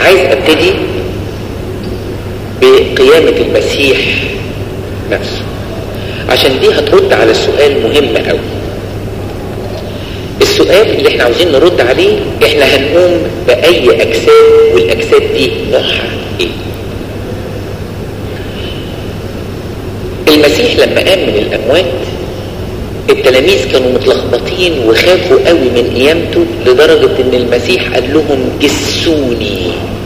عايز ابتدي بقيامة المسيح نفسه عشان دي هترد على السؤال مهم قوي السؤال اللي احنا عاوزين نرد عليه احنا هنقوم بأي أجساد والأجساد دي نوعها ايه المسيح لما قام من الأموات التلاميذ كانوا متلخبطين وخافوا قوي من قيامته لدرجة ان المسيح قال لهم جسوني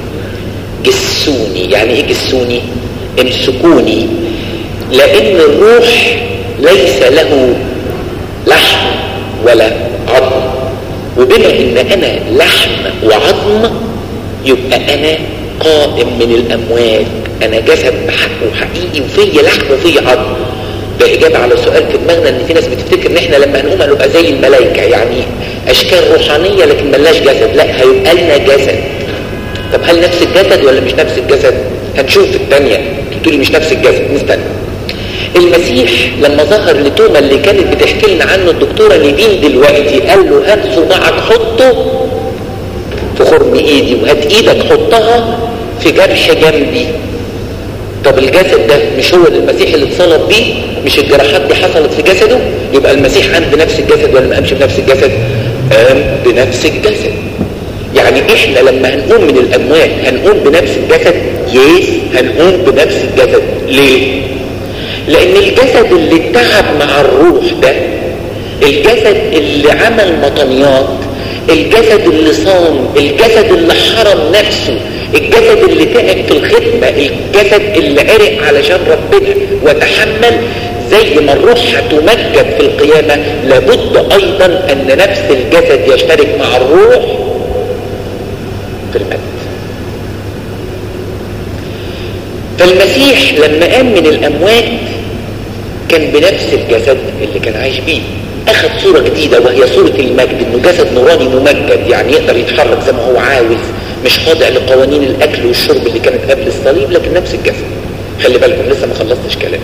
جسوني يعني ايه جسوني امسكوني لان الروح ليس له لحم ولا عظم وبما ان انا لحم وعظم يبقى انا قائم من الاموات انا جسد بحق وحقيقي وفي لحم وفي عظم ده اجابه على سؤال في دماغنا ان في ناس بتفتكر ان احنا لما هنقوم هنبقى زي الملائكه يعني اشكال روحانيه لكن ملناش جسد لا هيبقى لنا جسد طب هل نفس الجسد ولا مش نفس الجسد هنشوف الثانيه تقولي مش نفس الجسد نستنى المسيح لما ظهر لتوما اللي كانت بتحكي لنا عنه الدكتوره نيفين دلوقتي قال له هات صباعك حطه في خرم ايدي وهات ايدك حطها في جرح جنبي طب الجسد ده مش هو المسيح اللي اتصلب بيه مش الجراحات دي حصلت في جسده يبقى المسيح قام بنفس الجسد ولا ما قامش بنفس الجسد قام بنفس الجسد يعني احنا لما هنقوم من الاموات هنقوم بنفس الجسد يس هنقوم بنفس الجسد ليه لان الجسد اللي تعب مع الروح ده الجسد اللي عمل مطنيات الجسد اللي صام الجسد اللي حرم نفسه الجسد اللي تعب في الخدمة الجسد اللي عرق علشان ربنا وتحمل زي ما الروح هتمجد في القيامة لابد ايضا ان نفس الجسد يشترك مع الروح في المجد فالمسيح لما قام من الاموات كان بنفس الجسد اللي كان عايش بيه اخذ صورة جديدة وهي صورة المجد انه جسد نوراني ممجد يعني يقدر يتحرك زي ما هو عاوز مش خاضع لقوانين الاكل والشرب اللي كانت قبل الصليب لكن نفس الجسد خلي بالكم لسه ما خلصتش كلام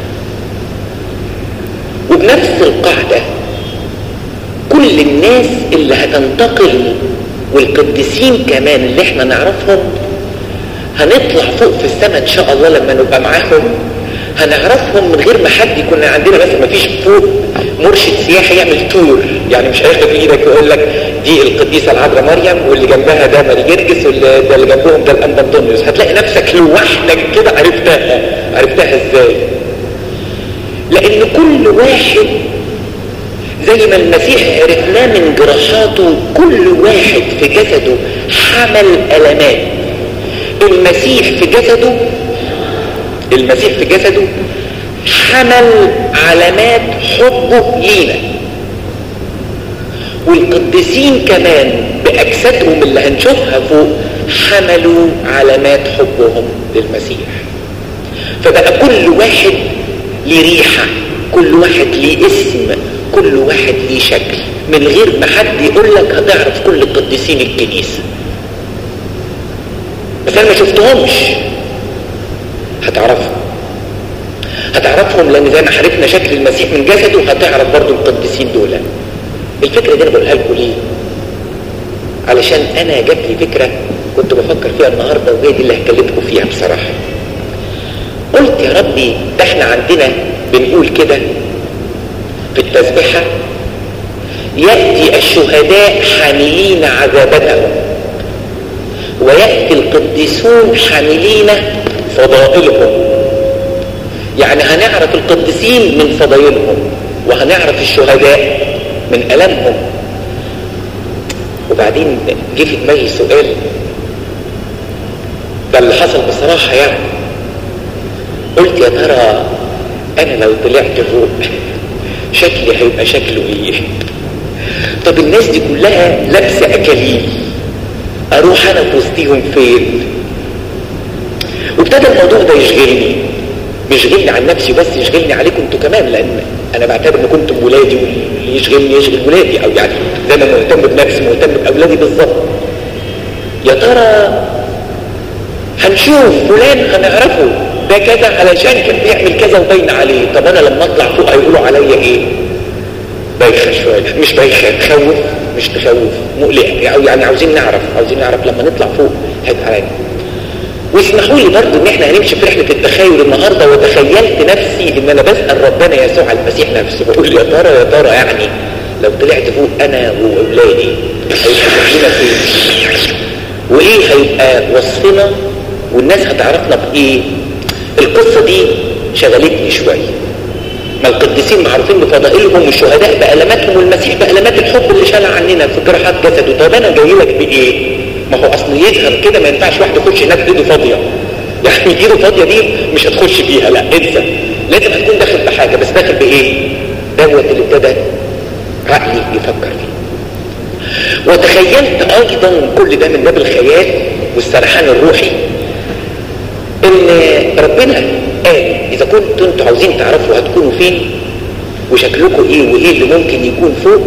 وبنفس القاعدة كل الناس اللي هتنتقل والقديسين كمان اللي احنا نعرفهم هنطلع فوق في السماء ان شاء الله لما نبقى معاهم هنعرفهم من غير ما حد يكون عندنا بس ما فيش فوق مرشد سياحي يعمل تور يعني مش هياخد في ايدك ويقول لك دي القديسه العذراء مريم واللي جنبها ده ماري جرجس واللي ده اللي جنبهم ده الانبا انطونيوس هتلاقي نفسك لوحدك كده عرفتها عرفتها ازاي لان كل واحد زي ما المسيح عرفناه من جراحاته كل واحد في جسده حمل ألمات المسيح في جسده المسيح في جسده حمل علامات حبه لينا والقديسين كمان بأجسادهم اللي هنشوفها فوق حملوا علامات حبهم للمسيح فبقى كل واحد ليه ريحة كل واحد ليه اسم كل واحد ليه شكل من غير ما حد يقول لك هتعرف كل قديسين الكنيسة بس انا ما شفتهمش هتعرفهم هتعرفهم لان زي ما عرفنا شكل المسيح من جسده هتعرف برضو القديسين دول الفكرة دي انا بقولها لكم ليه علشان انا جات لي فكرة كنت بفكر فيها النهاردة وهي دي اللي هكلمكم فيها بصراحة قلت يا ربي ده احنا عندنا بنقول كده في التسبيحة يأتي الشهداء حاملين عذابتهم ويأتي القديسون حاملين فضائلهم يعني هنعرف القديسين من فضائلهم وهنعرف الشهداء من ألمهم وبعدين جه في دماغي سؤال ده اللي حصل بصراحة يعني قلت يا ترى انا لو طلعت فوق شكلي هيبقى شكله ايه طب الناس دي كلها لابسه اكاليل اروح انا في وسطيهم فين وابتدى الموضوع ده يشغلني يشغلني عن نفسي بس يشغلني عليكم انتوا كمان لان انا بعتبر ان كنتم ولادي واللي يشغلني يشغل ولادي او يعني زي ما مهتم بنفسي مهتم باولادي بالظبط يا ترى هنشوف فلان هنعرفه ده كذا علشان كان بيعمل كذا وباين عليه طب انا لما اطلع فوق هيقولوا عليا ايه بايخه شويه مش بايخه تخوف مش تخوف مقلقة او يعني عاوزين نعرف عاوزين نعرف لما نطلع فوق هيبقى عادي واسمحوا لي برضه ان احنا هنمشي في رحله التخيل النهارده وتخيلت نفسي ان انا بسال ربنا يسوع المسيح نفسه بقول يا ترى يا ترى يعني لو طلعت فوق انا واولادي هيبقى شكلنا فين وايه هيبقى وصفنا والناس هتعرفنا بايه القصه دي شغلتني شويه ما القديسين معروفين بفضائلهم والشهداء بألماتهم والمسيح بألمات الحب اللي شال عننا في جراحات جسده طب انا جاي لك بايه ما هو اصل يفهم كده ما ينفعش واحد يخش هناك ايده فاضيه يعني ايده فاضيه دي مش هتخش فيها لا انسى لازم هتكون داخل بحاجه بس داخل بايه دوت اللي ابتدى عقلي يفكر فيه وتخيلت ايضا كل ده من باب الخيال والسرحان الروحي ان ربنا قال اذا كنتوا انتوا عاوزين تعرفوا هتكونوا فين وشكلكم ايه وايه اللي ممكن يكون فوق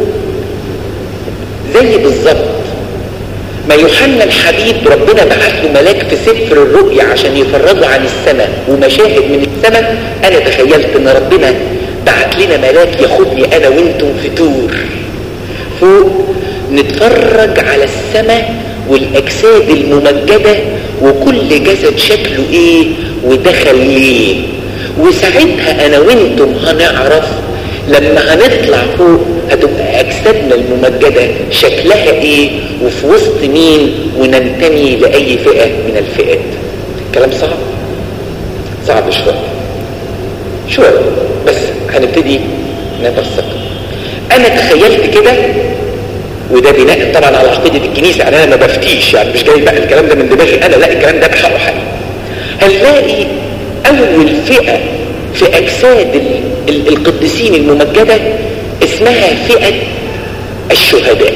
زي بالظبط ما يوحنا الحبيب ربنا بعث له ملاك في سفر الرؤيا عشان يفرجوا عن السماء ومشاهد من السماء انا تخيلت ان ربنا بعت لنا ملاك ياخدني انا وانتم في تور فوق نتفرج على السماء والاجساد الممجده وكل جسد شكله ايه ودخل ليه وساعتها انا وانتم هنعرف لما هنطلع فوق هتبقى اجسادنا الممجده شكلها ايه وفي وسط مين وننتمي لاي فئه من الفئات كلام صعب صعب شويه شويه بس هنبتدي نبسط انا تخيلت كده وده بناء طبعا على عقيده الكنيسه يعني انا ما بفتيش يعني مش جاي بقى الكلام ده من دماغي انا لا الكلام ده بحقه حقيقي هنلاقي اول فئه في اجساد القديسين الممجده اسمها فئه الشهداء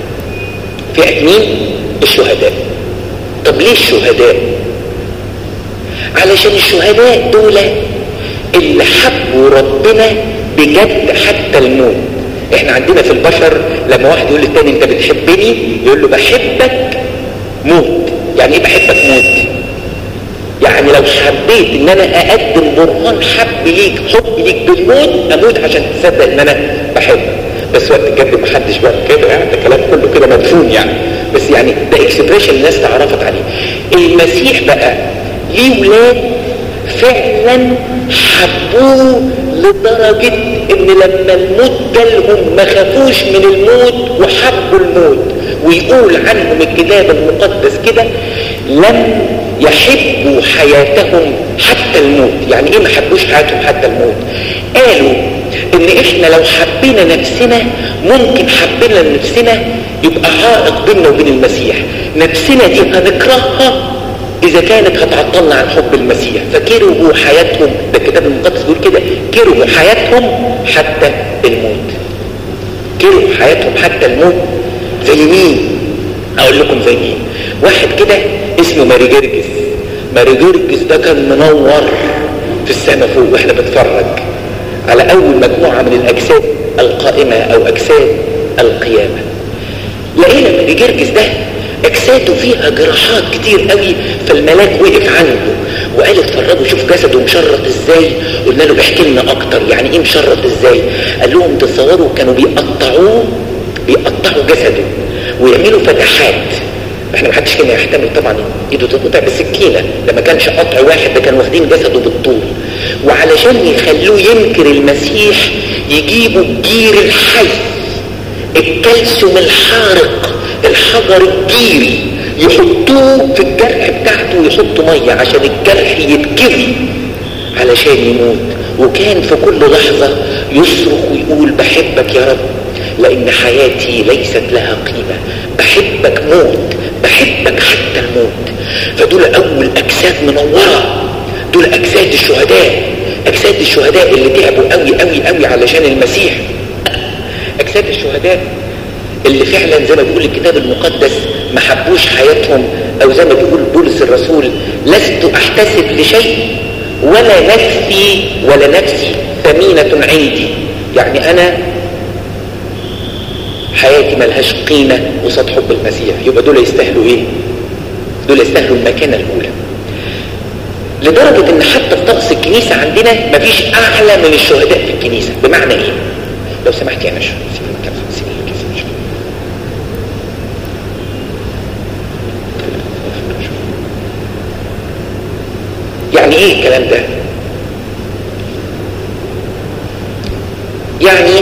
فئه مين الشهداء طب ليه الشهداء علشان الشهداء دول اللي حبوا ربنا بجد حتى الموت احنا عندنا في البشر لما واحد يقول للتاني انت بتحبني يقول له بحبك موت يعني ايه بحبك موت يعني لو حبيت ان انا اقدم برهان حب ليك حب ليك بالموت اموت عشان تصدق ان انا بحبك بس وقت الجد ما حدش بقى كده يعني ده كلام كله كده مدفون يعني بس يعني ده اكسبريشن الناس تعرفت عليه المسيح بقى ليه ولاد فعلا حبوه لدرجة ان لما الموت جالهم ما خافوش من الموت وحبوا الموت ويقول عنهم الكتاب المقدس كده لم يحبوا حياتهم حتى الموت يعني ايه ما حبوش حياتهم حتى الموت قالوا ان احنا لو حبينا نفسنا ممكن حبينا نفسنا يبقى عائق بيننا وبين المسيح نفسنا دي هنكرهها اذا كانت هتعطلنا عن حب المسيح فكرهوا حياتهم ده الكتاب المقدس بيقول كده كرهوا حياتهم حتى الموت كرهوا حياتهم حتى الموت زي مين اقول لكم زي مين واحد كده اسمه ماري جرجس ماري جرجس ده كان منور في السماء فوق واحنا بنتفرج على اول مجموعة من الاجساد القائمة او اجساد القيامة لقينا ماري جرجس ده اجساده فيها جراحات كتير قوي فالملاك وقف عنده وقال اتفرجوا شوف جسده مشرط ازاي قلنا له احكي لنا اكتر يعني ايه مشرط ازاي قال لهم تصوروا كانوا بيقطعوه بيقطعوا جسده ويعملوا فتحات احنا ما حدش كان يحتمل طبعا ايده تتقطع بالسكينه ده ما كانش قطع واحد ده كانوا واخدين جسده بالطول وعلشان يخلوه ينكر المسيح يجيبوا الجير الحي الكالسيوم الحارق الحجر الجيري يحطوه في الجرح بتاعته ويحطوا ميه عشان الجرح يتكفي علشان يموت وكان في كل لحظة يصرخ ويقول بحبك يا رب لأن حياتي ليست لها قيمة بحبك موت بحبك حتى الموت فدول أول أجساد منورة دول أجساد الشهداء أجساد الشهداء اللي تعبوا قوي قوي قوي علشان المسيح أجساد الشهداء اللي فعلا زي ما بيقول الكتاب المقدس ما حبوش حياتهم او زي ما بيقول بولس الرسول لست احتسب لشيء ولا نفسي ولا نفسي ثمينة عندي يعني انا حياتي ملهاش قيمة قصاد حب المسيح يبقى دول يستاهلوا ايه دول يستاهلوا المكانة الاولى لدرجة ان حتى في طقس الكنيسة عندنا مفيش اعلى من الشهداء في الكنيسة بمعنى ايه لو سمحت يا نشر سيب المكان سيب يعني ايه الكلام ده يعني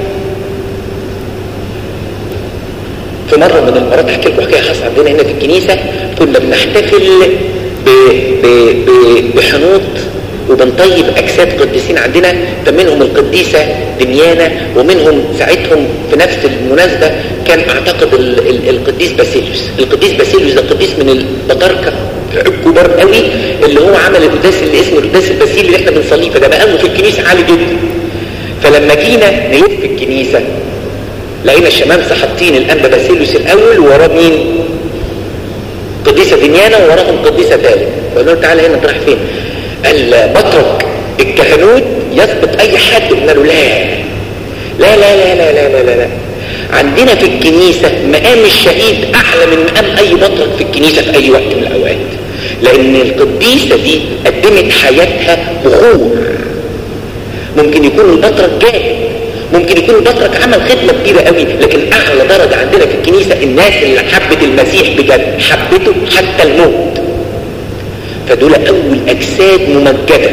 في مرة من المرات احكي لكم حكاية خاصة عندنا هنا في الكنيسة كنا بنحتفل ب... ب... ب... بحنوط وبنطيب اجساد قديسين عندنا فمنهم القديسة دميانة ومنهم ساعتهم في نفس المناسبة كان اعتقد ال... ال... القديس باسيليوس القديس باسيليوس ده قديس من البطاركة الكبار قوي اللي هو عمل القداس اللي اسمه القداس الباسيلي اللي احنا بنصليه فده مقامه في الكنيسة عالي جدا فلما جينا نلف الكنيسة لقينا الشمامسة حاطين الأنبا باسيليوس الأول ووراه مين؟ قديسة دنيانا ووراهم قديسة ثالث فقالوا له تعالى هنا رايح فين؟ قال بترك الكهنوت يثبت أي حد قلنا له لا لا لا لا لا لا لا لا, لا. عندنا في الكنيسة مقام الشهيد أعلى من مقام أي بطرك في الكنيسة في أي وقت من الأوقات لأن القديسة دي قدمت حياتها بخور ممكن يكون البطرك جاهد ممكن يكون البطرك عمل خدمة كبيرة قوي لكن أعلى درجة عندنا في الكنيسة الناس اللي حبت المسيح بجد حبته حتى الموت فدول أول أجساد ممجدة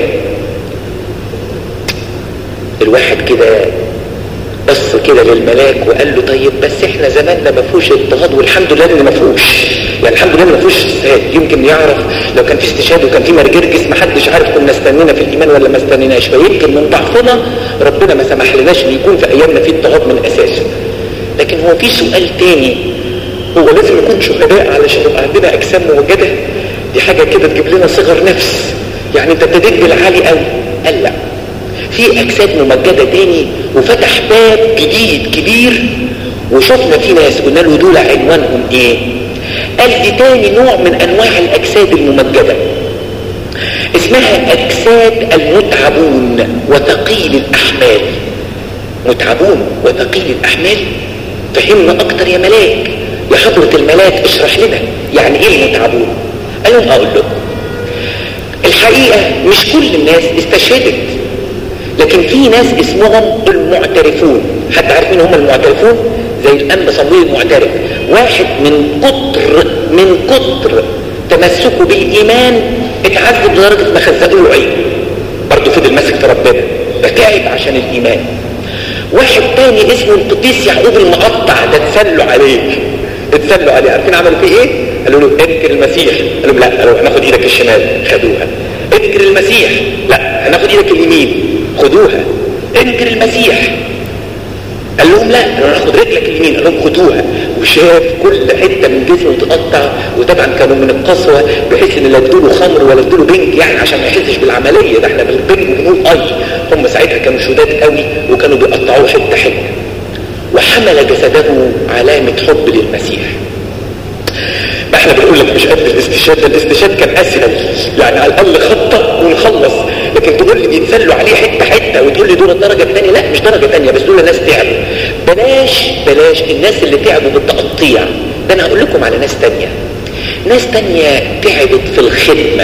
الواحد كده بص كده للملاك وقال له طيب بس احنا زماننا ما فيهوش اضطهاد والحمد لله ان ما فيهوش يعني الحمد لله ما فيهوش استشهاد يمكن يعرف لو كان في استشهاد وكان في مرجرجس ما حدش عارف كنا استنينا في الايمان ولا ما استنيناش فيمكن من ضعفنا ربنا ما سمح لناش ان يكون في ايامنا في اضطهاد من اساسه لكن هو في سؤال تاني هو لازم نكون شهداء علشان يبقى عندنا اجسام موجده دي حاجه كده تجيب لنا صغر نفس يعني انت ابتديت بالعالي قوي قال لا في اجساد ممجده تاني وفتح باب جديد كبير وشفنا في ناس قلنا له دول عنوانهم ايه قال دي تاني نوع من انواع الاجساد الممجده اسمها اجساد المتعبون وثقيل الاحمال متعبون وثقيل الاحمال فهمنا اكتر يا ملاك يا حضرة الملاك اشرح لنا يعني ايه المتعبون قال لهم اقول لكم الحقيقة مش كل الناس استشهدت لكن في ناس اسمهم المعترفون حد عارف مين هم المعترفون زي الانبا صمويل المعترف واحد من كتر من كتر تمسكه بالايمان اتعذب لدرجه ما خزقوا له عين برضه فضل ماسك في ربنا فتعب عشان الايمان واحد تاني اسمه القديس يعقوب المقطع ده اتسلوا عليه اتسلوا عليه عارفين عملوا فيه ايه قالوا له انكر المسيح قالوا له لا قالوا هناخد ايدك الشمال خدوها انكر المسيح لا هناخد ايدك اليمين خدوها انكر المسيح قال لهم لا انا هاخد رجلك اليمين قال لهم خدوها وشاف كل حته من جسمه تقطع وطبعا كانوا من القسوه بحيث ان لا ادوا خمر ولا ادوا بنج يعني عشان ما يحسش بالعمليه ده احنا بالبنج بنقول اي هم ساعتها كانوا شداد قوي وكانوا بيقطعوه حته حته وحمل جسده علامه حب للمسيح ما احنا بنقول لك مش قد الاستشهاد ده الاستشهاد كان اسهل يعني على الاقل خطه ونخلص لكن تقول لي بيتسلوا عليه حته حته وتقول لي دول الدرجه الثانيه لا مش درجه ثانيه بس دول ناس تعبوا بلاش بلاش الناس اللي تعبوا بالتقطيع ده انا هقول لكم على ناس ثانيه ناس ثانيه تعبت في الخدمه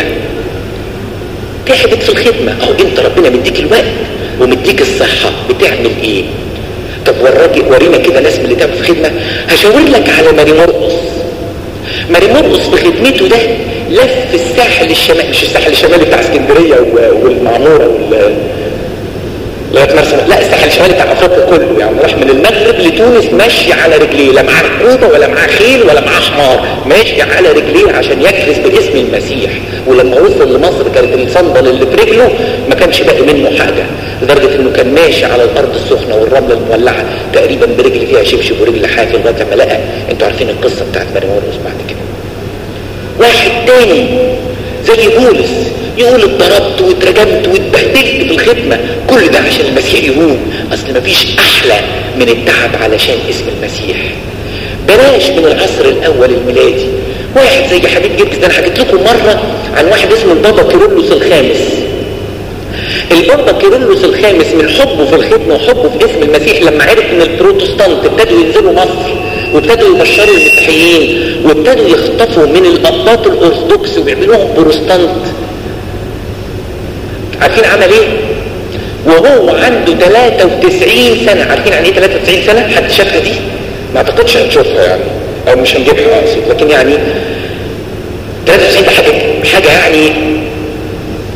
تعبت في الخدمه اهو انت ربنا مديك الوقت ومديك الصحه بتعمل ايه طب وراجي ورينا كده ناس من اللي تعبوا في الخدمه هشاور لك على ماري مرقص ماري مرقص في خدمته ده لف الساحل الشمالي مش الساحل الشمالي بتاع اسكندريه والمعموره وال لغايه مرسى لا الساحل الشمالي بتاع افريقيا كله يعني راح من المغرب لتونس ماشي على رجليه لا معاه ركوبه ولا معاه خيل ولا معاه حمار ماشي على رجليه عشان يكرز باسم المسيح ولما وصل لمصر كانت الصندل اللي في رجله ما كانش باقي منه حاجه لدرجه انه كان ماشي على الارض السخنه والرمله المولعه تقريبا برجل فيها شبشب ورجل حافي لغايه ما لقى انتوا عارفين القصه بتاعت مريم مرقس بعد كده واحد تاني زي بولس يقول اتضربت واترجمت واتبهدلت في الخدمة كل ده عشان المسيح يهون اصل مفيش احلى من التعب علشان اسم المسيح بلاش من العصر الاول الميلادي واحد زي حبيب جبس ده انا حكيت لكم مرة عن واحد اسمه البابا كيرلس الخامس البابا كيرلس الخامس من حبه في الخدمة وحبه في اسم المسيح لما عرف ان البروتستانت ابتدوا ينزلوا مصر وابتدوا يبشروا المسيحيين وابتدوا يخطفوا من الأباط الأرثوذكس ويعملوهم بروستانت عارفين عمل ايه؟ وهو عنده 93 سنة عارفين عن ايه 93 سنة؟ حد شافها دي؟ ما اعتقدش هنشوفها يعني او مش هنجيبها اقصد لكن يعني 93 ده حاجة حاجة يعني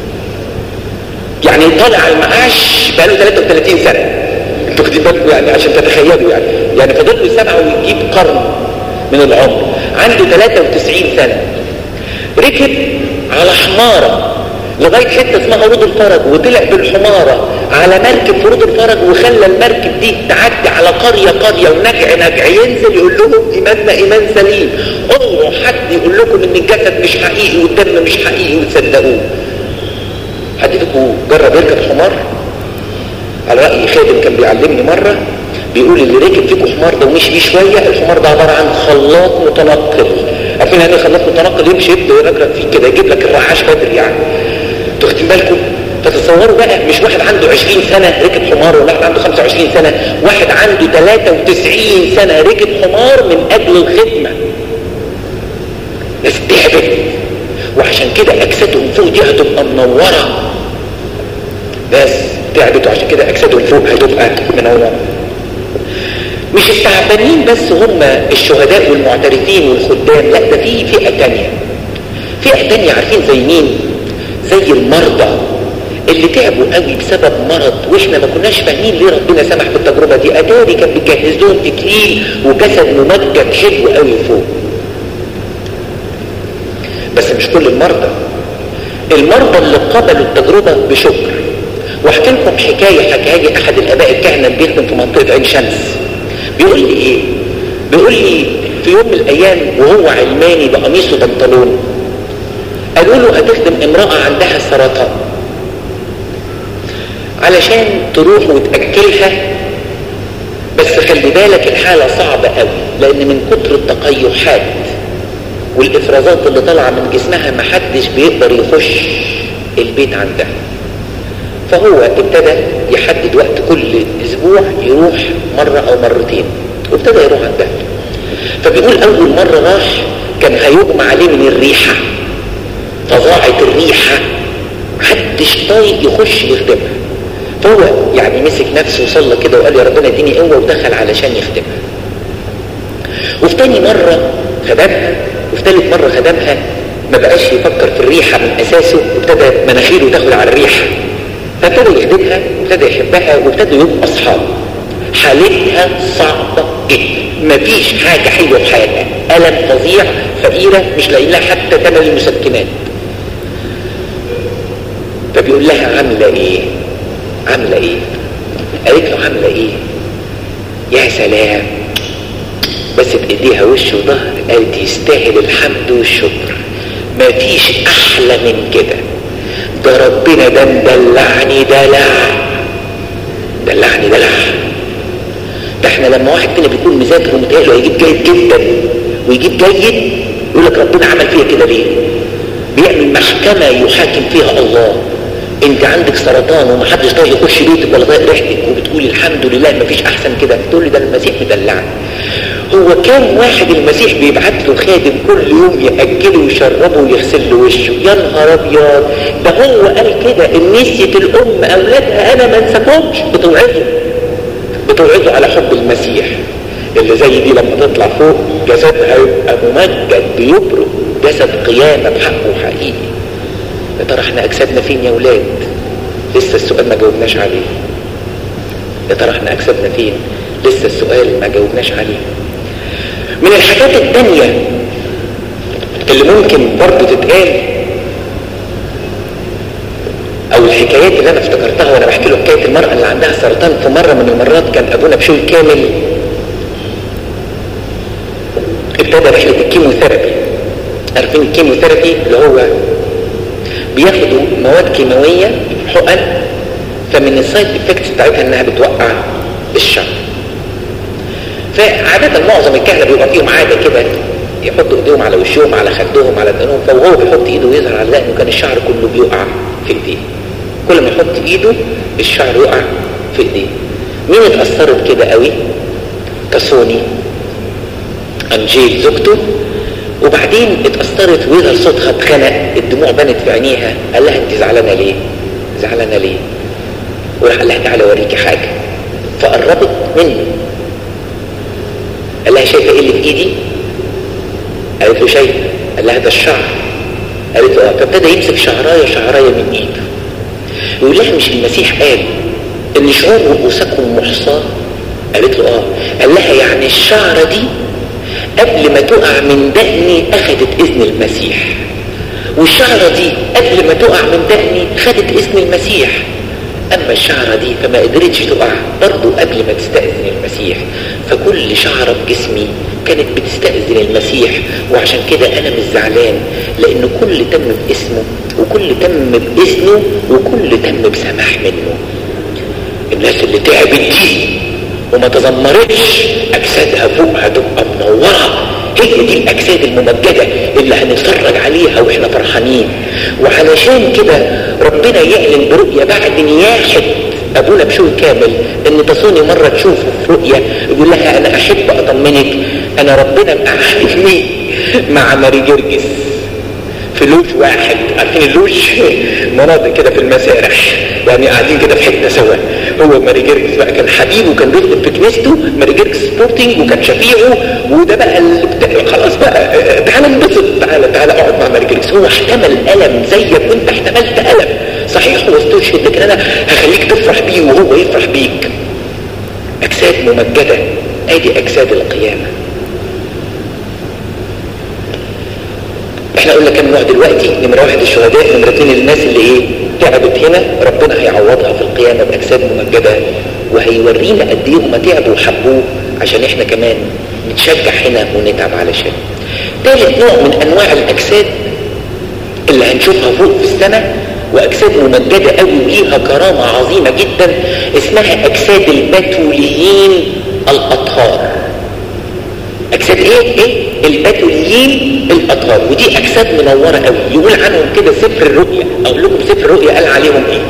يعني طالع على المعاش بقاله 33 سنة انتوا واخدين بالكم يعني عشان تتخيلوا يعني يعني فاضل له سبعة ويجيب قرن من العمر عنده 93 سنة ركب على حمارة لغاية حتة اسمها رود الفرج وطلع بالحمارة على مركب في رود الفرج وخلى المركب دي تعدي على قرية قرية ونجع نجع ينزل يقول لهم إيماننا إيمان سليم اوعوا حد يقول لكم إن الجسد مش حقيقي والدم مش حقيقي وتصدقوه حد فيكم جرب يركب حمار على رأي خادم كان بيعلمني مرة بيقول اللي ركب فيكم حمار ده ومشي بيه شوية الحمار ده عبارة عن خلاط متنقل عارفين يعني خلاط متنقل يمشي يبدأ يرجرج فيك كده يجيب لك الرعاش بدري يعني انتوا واخدين بالكم فتصوروا بقى مش واحد عنده 20 سنة ركب حمار ولا واحد عنده 25 سنة واحد عنده 93 سنة ركب حمار من أجل الخدمة ناس تعبت وعشان كده أجسادهم فوق دي هتبقى منورة ناس تعبت وعشان كده أجسادهم فوق هتبقى منورة مش التعبانين بس هم الشهداء والمعترفين والخدام لا ده في فئة تانية فئة تانية عارفين زي مين زي المرضى اللي تعبوا قوي بسبب مرض واحنا ما كناش فاهمين ليه ربنا سمح بالتجربة دي اتاري كان بيجهز لهم تكليل وجسد ممجد حلو قوي فوق بس مش كل المرضى المرضى اللي قبلوا التجربة بشكر واحكي لكم حكاية حكاها لي احد الاباء الكهنة اللي بيخدم في منطقة عين شمس بيقول لي ايه بيقول لي في يوم من الايام وهو علماني بقميص وبنطلون قالوا له هتخدم امرأة عندها سرطان علشان تروح وتأكلها بس خلي بالك الحالة صعبة قوي لان من كتر التقيحات والافرازات اللي طالعة من جسمها محدش بيقدر يخش البيت عندها فهو ابتدى يحدد وقت كل اسبوع يروح مرة او مرتين وابتدى يروح عندها فبيقول اول مرة راح كان هيغمى عليه من الريحة فضاعت الريحة محدش طايق يخش يخدمها فهو يعني مسك نفسه وصلى كده وقال يا ربنا اديني قوه ودخل علشان يخدمها وفي تاني مرة خدمها وفي تالت مرة خدمها ما بقاش يفكر في الريحة من اساسه وابتدى مناخيره تاخد على الريحة فابتدى يخدمها وابتدى يحبها وابتدى يبقى اصحاب حالتها صعبة جدا مفيش حاجة حلوة في حياتها ألم فظيع فقيرة مش لاقي لها حتى ثمن المسكنات فبيقول لها عاملة ايه عاملة ايه قالت له عاملة ايه يا سلام بس بايديها وش وظهر قالت يستاهل الحمد والشكر مفيش احلى من كده ده ربنا ده مدلعني دلع دلعني دلع ده احنا لما واحد فينا بيكون مذاكر ومتهيأله هيجيب جيد جدا ويجيب جيد يقول لك ربنا عمل فيها كده ليه بيعمل محكمة يحاكم فيها الله انت عندك سرطان ومحدش طايق يخش بيتك ولا طايق ريحتك وبتقولي الحمد لله مفيش احسن كده تقول لي ده المسيح مدلعني هو كام واحد المسيح بيبعت له خادم كل يوم ياكله ويشربه ويغسل له وشه يا نهار ابيض ده هو قال كده ان نسيت الام اولادها انا ما انساكمش بتوعظه بتوعظه على حب المسيح اللي زي دي لما تطلع فوق جسدها يبقى ممجد بيبرق جسد قيامه بحقه حقيقي يا ترى احنا اجسادنا فين يا ولاد لسه السؤال ما جاوبناش عليه يا ترى احنا اجسادنا فين لسه السؤال ما جاوبناش عليه من الحاجات التانية اللي ممكن برضه تتقال او الحكايات اللي انا افتكرتها وانا بحكي له حكايه المراه اللي عندها سرطان في مره من المرات كان ابونا بشوي كامل ابتدى رحله الكيموثيرابي عارفين الكيموثيرابي اللي هو بياخدوا مواد كيماويه حقن فمن السايد افكتس بتاعتها انها بتوقع الشعر فعادة معظم الكهنة بيبقى فيهم عادة كده يحطوا ايديهم على وشهم على خدهم على دقنهم فوهو بيحط ايده ويظهر على دقنه كان الشعر كله بيقع في ايديه كل ما يحط ايده الشعر يقع في ايديه مين اتأثرت كده قوي كسوني انجيل زوجته وبعدين اتأثرت ويظهر صوتها اتخنق الدموع بنت في عينيها قال لها انت زعلانة ليه زعلانة ليه وراح قال لها تعالى اوريكي حاجة فقربت منه قال لها شايفة ايه اللي في ايدي قالت له شايفة قال لها ده الشعر قالت له اه فابتدى يمسك شعراية شعراية من ايده يقول لها مش المسيح قال ان شعور رؤوسكم محصى قالت له اه قال لها يعني الشعرة دي قبل ما تقع من دقني اخدت اذن المسيح والشعرة دي قبل ما تقع من دقني خدت اذن المسيح اما الشعرة دي فما قدرتش تقع برضه قبل ما تستأذن المسيح فكل شعرة في جسمي كانت بتستأذن المسيح وعشان كده انا مش زعلان لان كل تم باسمه وكل تم بإذنه وكل تم بسماح منه الناس اللي تعبت دي وما تذمرتش اجسادها فوق هتبقى منورة هي دي الاجساد الممجدة اللي هنتفرج عليها واحنا فرحانين وعلشان كده ربنا يعلن برؤية بعد نياحة ابونا بشوي كامل ان تصوني مرة تشوفه في رؤية يقول لها انا احب اطمنك انا ربنا مقعدني مع ماري جرجس في لوج واحد عارفين اللوج مناطق كده في المسارح يعني قاعدين كده في حته سوا هو ماري جيركس بقى كان حبيبه وكان بيخدم في كنيسته ماري جيركس سبورتنج وكان شفيعه وده بقى اللي بتا... خلاص بقى تعالى انبسط تعالى تعالى اقعد مع ماري جيركس هو احتمل الم زيك وانت احتملت الم صحيح هو استشهد لكن انا هخليك تفرح بيه وهو يفرح بيك اجساد ممجده ادي اجساد القيامه احنا قلنا كم نوع دلوقتي نمرة واحد الشهداء نمرة اتنين الناس اللي ايه تعبت هنا ربنا هيعوضها في القيامة بأجساد ممجدة وهيورينا قد ايه هما تعبوا وحبوه عشان احنا كمان نتشجع هنا ونتعب علشان ثالث نوع من انواع الاجساد اللي هنشوفها فوق في السماء واجساد ممجدة قوي وليها كرامة عظيمة جدا اسمها اجساد البتوليين الاطهار اجساد ايه ايه البتوليين الاطهار ودي اجساد منوره قوي يقول عنهم كده سفر الرؤيا اقول لكم سفر الرؤيا قال عليهم ايه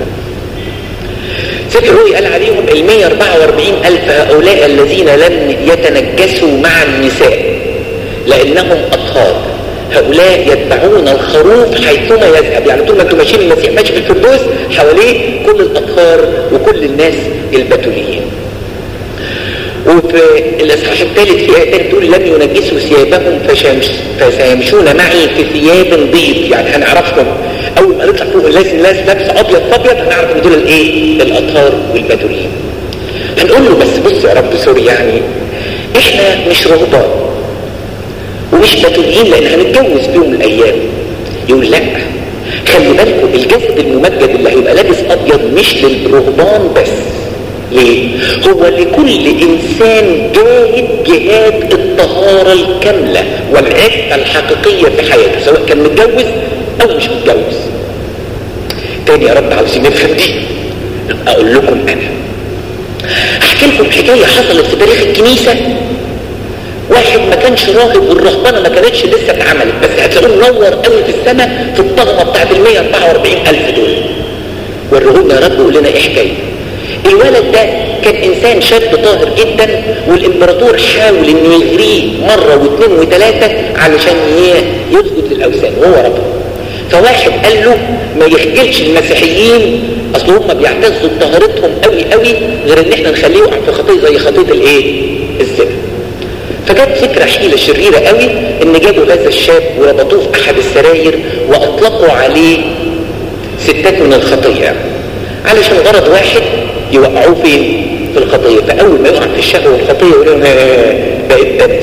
سفر الرؤيا قال عليهم ال 144 الف هؤلاء الذين لم يتنجسوا مع النساء لانهم اطهار هؤلاء يتبعون الخروف حيثما يذهب يعني طول ما انتم ماشيين المسيح ماشي في الفردوس حواليه كل الاطهار وكل الناس البتوليين وفي الإصحاح الثالث في آية تقول لم ينجسوا ثيابهم فشمش فسيمشون معي في ثياب بيض يعني هنعرفهم أول ما نطلع فوق الناس الناس لابسة أبيض فأبيض هنعرف إن دول الإيه؟ الأطهار والبدويين. هنقول له بس بص يا رب سوري يعني إحنا مش رهبان ومش بدويين لأن هنتجوز في يوم من الأيام. يقول لأ خلي بالكم الجسد الممجد اللي هيبقى لابس أبيض مش للرهبان بس ليه؟ هو لكل إنسان جاهد جهاد الطهارة الكاملة والعفة الحقيقية في حياته سواء كان متجوز أو مش متجوز تاني يا رب عاوزين نفهم دي أقول لكم أنا أحكي لكم حكاية حصلت في تاريخ الكنيسة واحد ما كانش راهب والرهبنة ما كانتش لسه اتعملت بس هتلاقوه منور قوي في السماء في الطغمة بتاعت ال 144 ألف دول ورهونا يا رب قول لنا ايه حكاية الولد ده كان انسان شاب طاهر جدا والامبراطور حاول انه يغريه مرة واثنين وثلاثة علشان يسجد للاوثان وهو رب فواحد قال له ما يخجلش المسيحيين اصل هم بيعتزوا بطهارتهم قوي قوي غير ان احنا نخليه يقع في خطيه زي خطيه الايه الزنا فجت فكرة حيلة شريرة قوي ان جابوا هذا الشاب وربطوه في احد السراير واطلقوا عليه ستات من الخطية علشان غرض واحد يوقعوه فين في الخطية فأول ما يقع في الشهوة والخطية يقول لهم بقيت دنس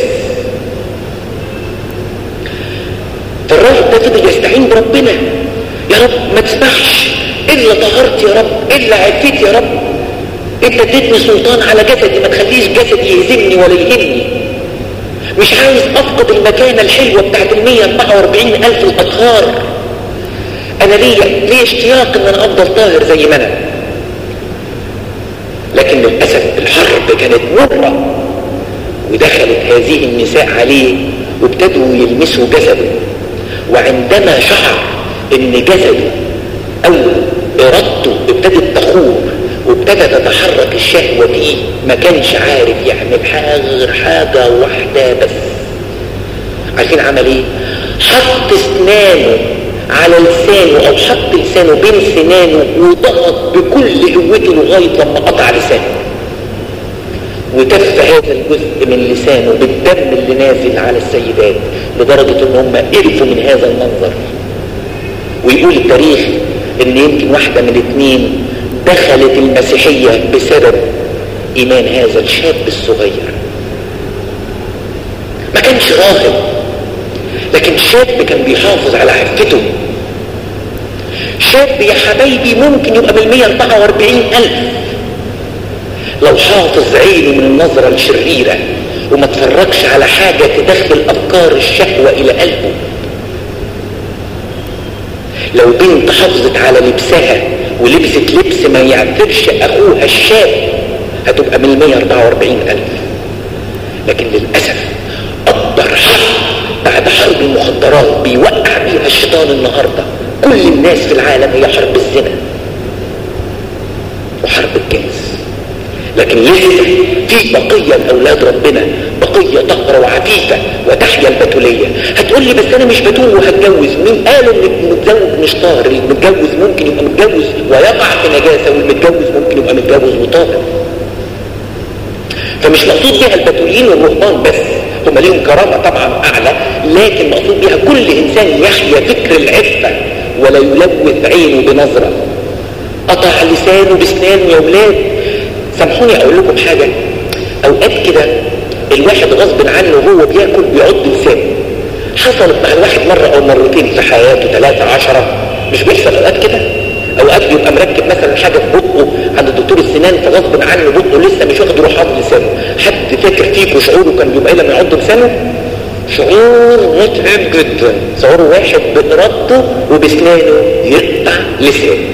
فالراجل ده فضل يستعين بربنا يا رب ما تسمحش إلا طهرت يا رب إلا عفيت يا رب انت اديتني سلطان على جسدي ما تخليش جسدي يهزمني ولا يهمني مش عايز افقد المكانة الحلوة بتاعت ال 144 الف الاطهار انا ليا ليا اشتياق ان انا افضل طاهر زي ما انا لكن للأسف الحرب كانت مرة ودخلت هذه النساء عليه وابتدوا يلمسوا جسده وعندما شعر ان جسده او ارادته ابتدت تخور وابتدى تتحرك الشهوة فيه ما كانش عارف يعمل حاجة غير حاجة واحدة بس عارفين عمل ايه حط اسنانه على لسانه او حط لسانه بين سنانه وضغط بكل قوته لغايه لما قطع لسانه وتف هذا الجزء من لسانه بالدم اللي نازل على السيدات لدرجة ان هم قرفوا من هذا المنظر ويقول التاريخ ان يمكن واحدة من الاثنين دخلت المسيحية بسبب ايمان هذا الشاب الصغير ما كانش راهب لكن شاب كان بيحافظ على عفته شاب يا حبايبي ممكن يبقى من 144 ألف لو حافظ عينه من النظرة الشريرة وما تفرجش على حاجة تدخل أفكار الشهوة إلى قلبه لو بنت حافظت على لبسها ولبست لبس ما يعذبش أخوها الشاب هتبقى من 144 ألف لكن للأسف أكبر حرب بعد حرب المخدرات بيوقع بيها الشيطان النهاردة كل الناس في العالم هي حرب الزنا وحرب الجنس لكن لسه في بقية لأولاد ربنا بقية طهرة وعفيفة وتحيا البتولية هتقول لي بس أنا مش بتول وهتجوز مين قال إن المتزوج مش طاهر المتجوز ممكن يبقى متجوز ويقع في نجاسة والمتجوز ممكن يبقى متجوز وطاهر فمش مقصود بها البتوليين والرهبان بس هم ليهم كرامة طبعا أعلى لكن مقصود بها كل إنسان يحيا فكر العفة ولا يلوث عينه بنظرة قطع لسانه بسنانه يا ولاد سامحوني اقول لكم حاجة اوقات كده الواحد غصب عنه وهو بياكل بيعض لسانه حصلت مع الواحد مرة او مرتين في حياته ثلاثة عشرة مش بيحصل اوقات كده اوقات بيبقى مركب مثلا حاجة في بطنه عند دكتور السنان فغصب عنه بطنه لسه مش واخد روحات لسانه حد فاكر فيكم شعوره كان بيبقى لما يعض لسانه شعور متعب جدا شعور واحد بإرادته وبسنانه يقطع لسانه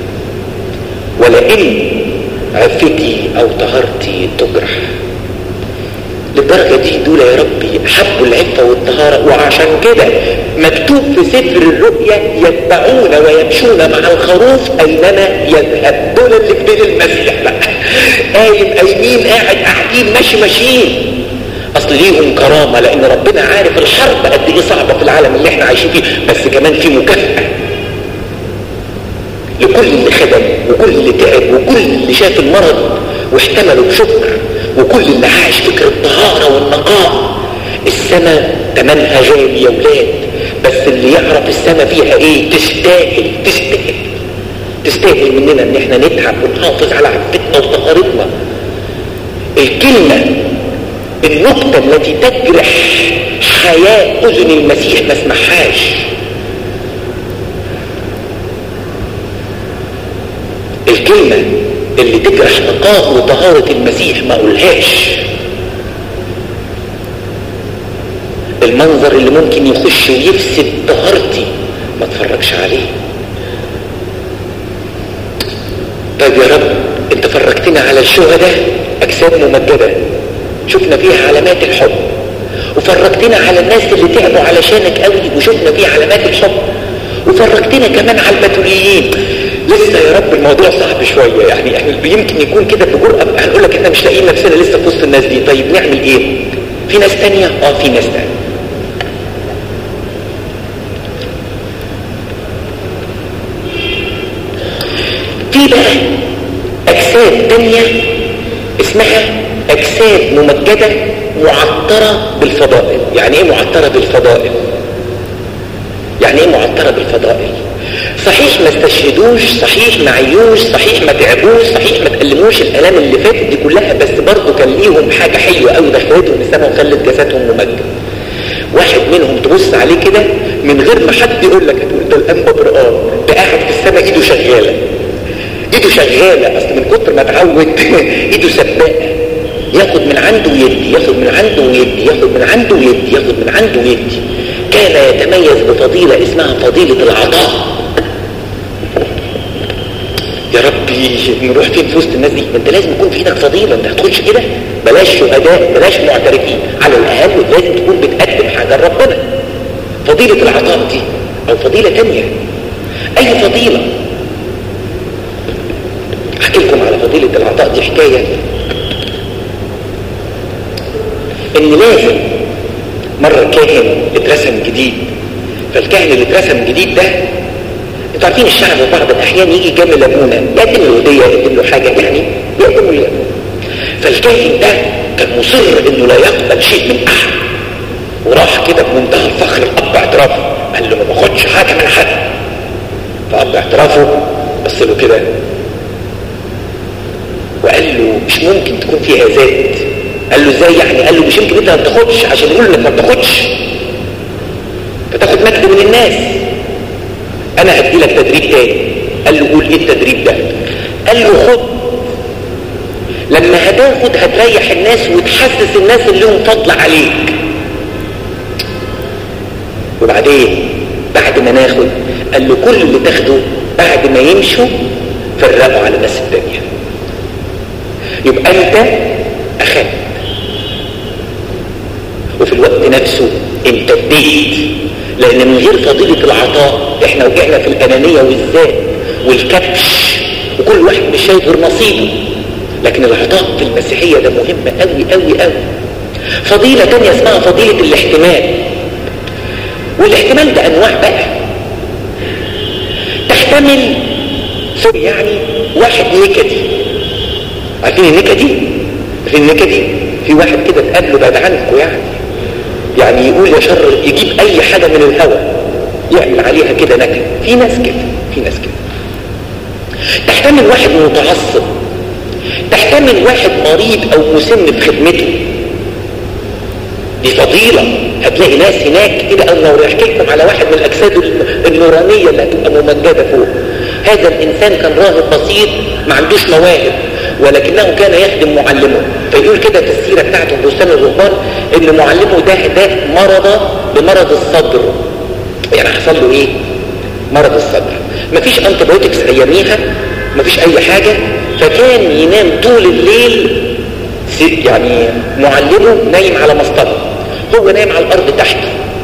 ولئن عفتي او طهارتي تجرح للدرجة دي دول يا ربي حبوا العفة والطهارة وعشان كده مكتوب في سفر الرؤيا يتبعون ويمشون مع الخروف أينما يذهب دول اللي في بين المسيح بقى قايم قايمين قاعد قاعدين ماشي ماشيين اصل ليهم كرامة لان ربنا عارف الحرب قد ايه صعبة في العالم اللي احنا عايشين فيه بس كمان في مكافأة لكل اللي خدم وكل اللي تعب وكل اللي شاف المرض واحتمله بشكر وكل اللي عاش فكر الطهارة والنقاء السماء تمنها غالي يا ولاد بس اللي يعرف السماء فيها ايه تستاهل تستاهل تستاهل مننا ان احنا نتعب ونحافظ على عفتنا وطهارتنا الكلمة النقطة التي تجرح حياة اذن المسيح ما اسمحهاش الكلمة اللي تجرح نقاء وطهارة المسيح ما اقولهاش المنظر اللي ممكن يخش ويفسد طهارتي ما اتفرجش عليه طيب يا رب انت فرجتنا على الشهداء اجساد ممجدة شفنا فيها علامات الحب وفرجتنا على الناس اللي تعبوا علشانك قوي وشفنا فيها علامات الحب وفرجتنا كمان على البتوليين لسه يا رب الموضوع صعب شوية يعني احنا يمكن يكون كده بجرأة هنقول لك احنا مش لاقيين نفسنا لسه في وسط الناس دي طيب نعمل ايه في ناس تانية اه في ناس تانية في بقى اجساد تانية اسمها اجساد ممجدة معطرة بالفضائل يعني ايه معطرة بالفضائل يعني ايه معطرة بالفضائل صحيح ما استشهدوش صحيح ما عيوش صحيح ما تعبوش صحيح ما تألموش الالام اللي فاتت دي كلها بس برضه كان ليهم حاجة حلوة قوي دخلتهم السماء وخلت جسدهم ممجد واحد منهم تبص عليه كده من غير ما حد يقول لك هتقول ده الانبا برقان ده قاعد في السماء ايده شغالة ايده شغالة اصل من كتر ما اتعود ايده سباقة ياخد من عنده ويدي ياخد من عنده ويدي ياخد من عنده ويدي ياخد من عنده ويدي كان يتميز بفضيلة اسمها فضيلة العطاء يا ربي نروح فين في وسط الناس دي ما انت لازم يكون في ايدك فضيلة انت هتخش كده بلاش شهداء بلاش معترفين على الاقل لازم تكون بتقدم حاجة لربنا فضيلة العطاء دي او فضيلة تانية اي فضيلة احكي لكم على فضيلة العطاء دي حكاية ان لازم مرة كاهن اترسم جديد فالكاهن اللي اترسم جديد ده انتوا عارفين الشعب في بعض الاحيان يجي جنب لابونا يقدم له هديه يقدم له حاجه يعني يقدم له فالكاهن ده كان مصر انه لا يقبل شيء من احد وراح كده بمنتهى الفخر الاب اعتراف قال له ما باخدش حاجه من حد فاب اعتراف اعترافه بص له كده وقال له مش ممكن تكون فيها ذات قال له ازاي يعني قال له مش يمكن انت ما بتاخدش عشان يقول انك ما بتاخدش فتاخد مجد من الناس انا هدي لك تدريب تاني قال له قول ايه التدريب ده قال له خد لما هتاخد هتريح الناس وتحسس الناس اللي لهم فضل عليك وبعدين بعد ما ناخد قال له كل اللي تاخده بعد ما يمشوا فرقوا على الناس التانية يبقى انت اخدت وفي الوقت نفسه انت اديت لان من غير فضيلة العطاء احنا وقعنا في الانانية والذات والكبش وكل واحد مش شايف غير نصيبه لكن العطاء في المسيحية ده مهم قوي قوي قوي فضيلة تانية اسمها فضيلة الاحتمال والاحتمال ده انواع بقى تحتمل سوري يعني واحد نكدي عارفين النكدي عارفين النكدي في واحد كده تقابله بعد عنكم يعني يعني يقول يا شر يجيب اي حاجة من الهوى يعمل عليها كده نكد في ناس كده في ناس كده تحتمل واحد متعصب تحتمل واحد مريض او مسن في خدمته دي فضيلة هتلاقي ناس هناك كده او لو احكي لكم على واحد من الاجساد النورانية اللي هتبقى ممجدة فوق هذا الانسان كان راهب بسيط ما عندوش مواهب ولكنه كان يخدم معلمه فيقول كده في السيرة بتاعته بستان الرهبان ان معلمه ده ده مرض بمرض الصدر يعني حصل له ايه مرض الصدر مفيش انتبيوتكس اياميها مفيش اي حاجة فكان ينام طول الليل يعني معلمه نايم على مسطره هو نايم على الارض تحت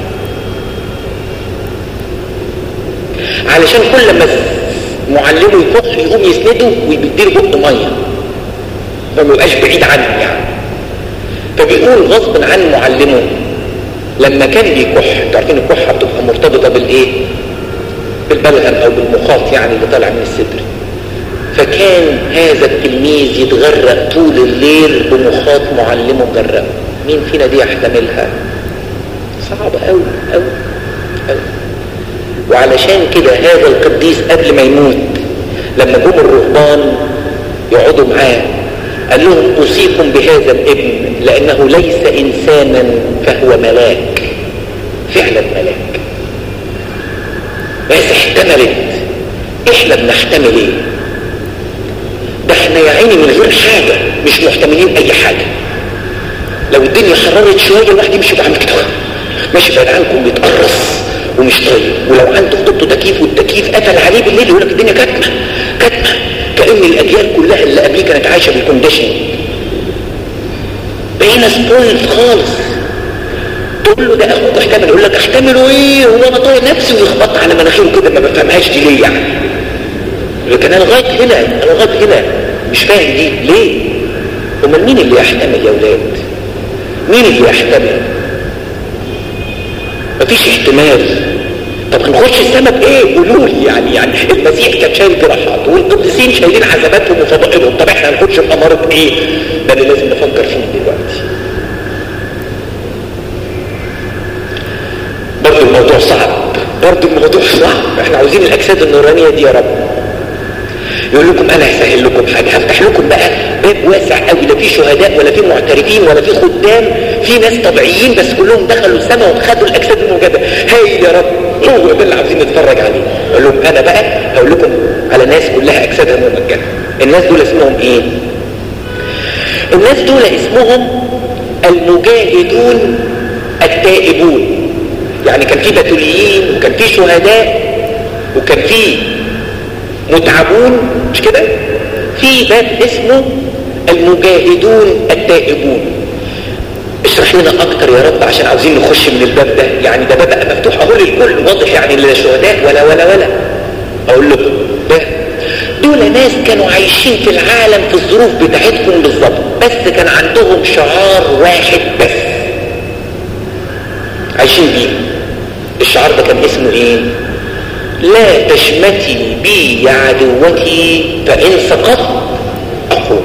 علشان كل ما معلمه يكح يقوم يسنده ويديله بق ميه ما بيبقاش بعيد عنه يعني فبيقول غصب عن معلمه لما كان بيكح تعرفين الكحه بتبقى مرتبطه بالايه بالبلغم او بالمخاط يعني اللي طالع من الصدر فكان هذا التلميذ يتغرق طول الليل بمخاط معلمه مجرب مين فينا دي يحتملها صعب قوي قوي قوي وعلشان كده هذا القديس قبل ما يموت لما جم الرهبان يقعدوا معاه قال لهم اوصيكم بهذا الابن لانه ليس انسانا فهو ملاك فعلا ملاك بس احتملت احنا بنحتمل ايه ده احنا يا عيني من غير حاجة مش محتملين اي حاجة لو الدنيا حررت شوية الواحد يمشي بعمل كده ماشي بعيد عنكم بيتقرص ومش طيب ولو عنده خطوبته تكييف والتكييف قفل عليه بالليل يقول لك الدنيا كاتمة كاتمة كأن الأجيال كلها اللي قبليه كانت عايشة بالكونديشن بقينا سبويلد خالص تقول له ده اخوك احتمل يقول لك احتمله ايه هو انا طايق نفسي ويخبط على مناخيره كده ما بفهمهاش دي ليه يعني لكن انا لغايه هنا انا لغايه هنا مش فاهم دي ليه امال مين اللي يحتمل يا ولاد مين اللي يحتمل مفيش احتمال طب هنخش السما بايه قولوا لي يعني يعني المسيح كان شايل جراحات والقديسين شايلين عذاباتهم وفضائلهم طب احنا هنخش باماره ايه ده اللي لازم نفكر فيه دلوقتي برضه الموضوع صعب برضه الموضوع صعب احنا عاوزين الاجساد النورانيه دي يا رب يقول لكم انا هسهل لكم حاجه هفتح لكم بقى باب واسع قوي لا في شهداء ولا في معترفين ولا في خدام في ناس طبيعيين بس كلهم دخلوا السماء وخدوا الاجساد الموجوده هاي يا رب هو ده اللي عاوزين نتفرج عليه اقول لهم انا بقى هقول لكم على ناس كلها اجسادها ممجده الناس دول اسمهم ايه الناس دول اسمهم المجاهدون التائبون يعني كان في بتوليين وكان في شهداء وكان في متعبون مش كده في باب اسمه المجاهدون التائبون اشرح لنا اكتر يا رب عشان عاوزين نخش من الباب ده يعني ده باب مفتوح اهو للكل واضح يعني لا شهداء ولا ولا ولا اقول لكم ده دول ناس كانوا عايشين في العالم في الظروف بتاعتكم بالظبط بس كان عندهم شعار واحد بس عايشين بيه الشعار ده كان اسمه ايه لا تشمتي بي يا عدوتي فإن سقطت أقوم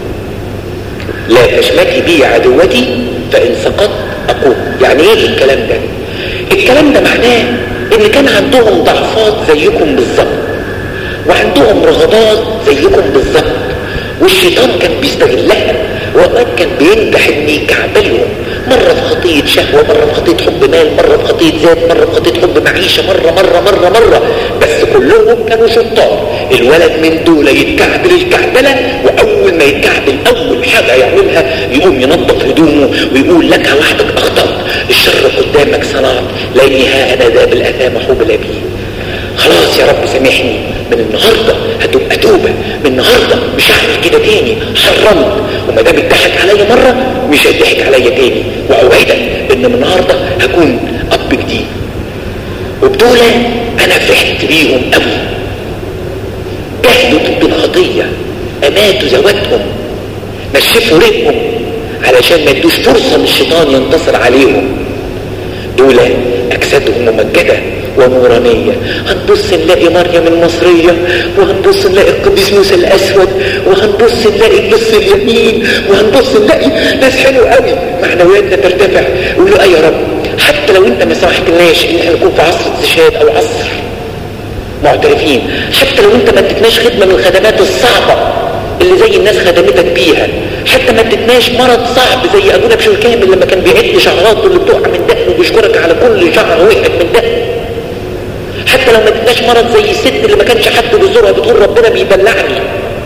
لا تشمتي بي يا عدوتي فإن سقطت أقوم يعني ايه الكلام ده الكلام ده معناه ان كان عندهم ضعفات زيكم بالظبط وعندهم رغبات زيكم بالظبط والشيطان كان بيستغلها وأوقات كان بينجح ان يكعبلهم مرة في خطية شهوة مرة في خطية حب مال مرة في خطية ذات مرة في خطية حب معيشة مرة مرة مرة مرة بس كلهم كانوا شطار الولد من دول يتكعبل الكعبلة وأول ما يتكعبل أول حاجة يعملها يقوم ينظف هدومه ويقول لك وحدك أخطأت الشر قدامك صنعت لأني ها أنا ذا بالأثام حب الأبي خلاص يا رب سامحني من النهاردة هتبقى توبة من النهاردة مش هعمل كده تاني حرمت وما دام اتضحك عليا مرة مش هيضحك عليا تاني واوعدك ان من النهاردة هكون اب جديد وبدول انا فرحت بيهم قوي جهلوا ضد الخطية اماتوا ذواتهم نشفوا ريقهم علشان ما يدوش فرصة للشيطان ينتصر عليهم دول اجسادهم ممجده ونورانية هنبص نلاقي مريم المصرية وهنبص نلاقي القديس موسى الأسود وهنبص نلاقي اللص اليمين وهنبص نلاقي ناس حلوة قوي معنوياتنا ترتفع ويقولوا أي يا رب حتى لو انت ما سمحتلناش ان احنا نكون في عصر استشهاد او عصر معترفين حتى لو انت ما ادتناش خدمة من الخدمات الصعبة اللي زي الناس خدمتك بيها حتى ما ادتناش مرض صعب زي ابونا بشوي كامل لما كان بيعد شعراته اللي بتقع من دقنه وبيشكرك على كل شعره وقعت من دقنه حتى لو ما ادناش مرض زي الست اللي ما كانش حد بيزورها بتقول ربنا بيدلعني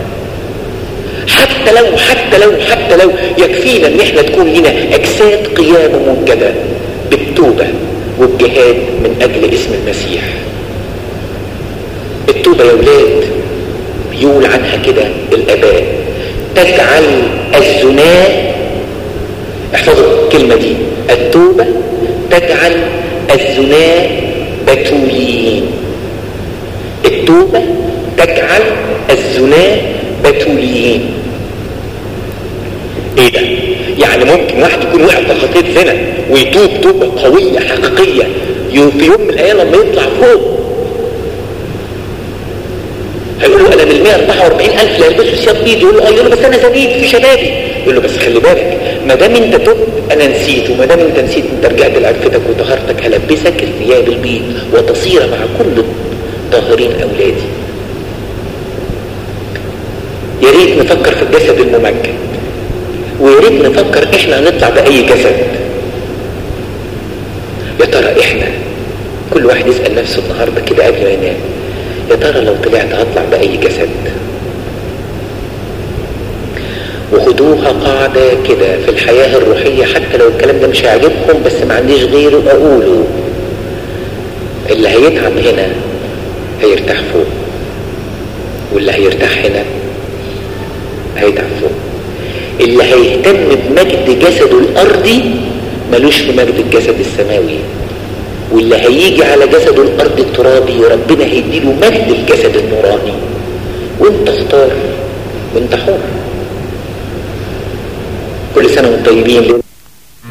حتى لو حتى لو حتى لو يكفينا ان احنا تكون لنا اجساد قيام منجدة بالتوبة والجهاد من اجل اسم المسيح التوبة يا ولاد يقول عنها كده الاباء تجعل الزناء احفظوا الكلمة دي التوبة تجعل الزناء بتوليين التوبة تجعل الزناء بتوليين ايه ده يعني ممكن واحد يكون وقع في خطية زنا ويتوب توبة قوية حقيقية في يوم من الايام لما يطلع فوق هيقولوا انا من 144 الف لا يلبسوا ثياب بيض يقول له اه بس انا زنيت في شبابي يقول له بس خلي بالك ما دام انت تبت انا نسيت وما دام انت نسيت انت رجعت لعرفتك وطهارتك هلبسك الثياب البيض وتصير مع كل طاهرين اولادي يا ريت نفكر في الجسد الممجد ويا ريت نفكر احنا هنطلع باي جسد يا ترى احنا كل واحد يسال نفسه النهارده كده قبل ما ينام يا ترى لو طلعت هطلع باي جسد وخدوها قاعدة كده في الحياة الروحية حتى لو الكلام ده مش هيعجبكم بس ما عنديش غيره أقوله اللي هيتعب هنا هيرتاح فوق واللي هيرتاح هنا هيتعب فوق اللي هيهتم بمجد جسده الأرضي ملوش في مجد الجسد السماوي واللي هيجي على جسده الأرض الترابي ربنا هيديله مجد الجسد النوراني وانت اختار وانت حر كل سنة وانتم طيبين